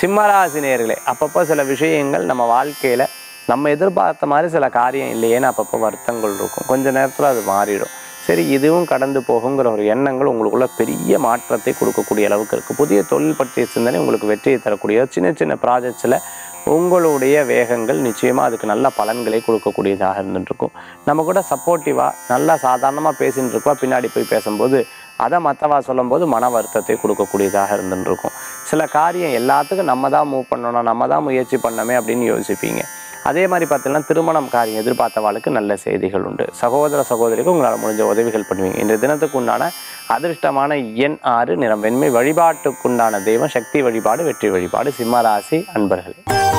சிம்மராசி நேர்களே அப்பப்போ சில விஷயங்கள் நம்ம வாழ்க்கையில் நம்ம எதிர்பார்த்த மாதிரி சில காரியம் இல்லையேன்னு அப்பப்போ வருத்தங்கள் இருக்கும் கொஞ்ச நேரத்தில் அது மாறிடும் சரி இதுவும் கடந்து போகுங்கிற ஒரு எண்ணங்கள் உங்களுக்குள்ள பெரிய மாற்றத்தை கொடுக்கக்கூடிய அளவுக்கு இருக்குது புதிய தொழில் பற்றிய சிந்தனை உங்களுக்கு வெற்றியை தரக்கூடிய சின்ன சின்ன ப்ராஜெக்ட்ஸில் உங்களுடைய வேகங்கள் நிச்சயமாக அதுக்கு நல்ல பலன்களை கொடுக்கக்கூடியதாக இருந்துட்டுருக்கும் நம்ம கூட சப்போர்ட்டிவாக நல்லா சாதாரணமாக பேசின்னு இருக்கோம் பின்னாடி போய் பேசும்போது அதை மற்றவா சொல்லும்போது மன வருத்தத்தை கொடுக்கக்கூடியதாக இருந்துருக்கும் சில காரியம் எல்லாத்துக்கும் நம்ம தான் மூவ் பண்ணணும் நம்ம தான் முயற்சி பண்ணமே அப்படின்னு யோசிப்பீங்க அதே மாதிரி பார்த்தீங்கன்னா திருமணம் காரியம் எதிர்பார்த்தவாளுக்கு நல்ல செய்திகள் உண்டு சகோதர சகோதரிக்கு உங்களால் முடிஞ்ச உதவிகள் பண்ணுவீங்க இன்றைய தினத்துக்கு உண்டான அதிர்ஷ்டமான எண் ஆறு நிறம் வெண்மை வழிபாட்டுக்குண்டான தெய்வம் சக்தி வழிபாடு வெற்றி வழிபாடு சிம்மராசி அன்பர்களே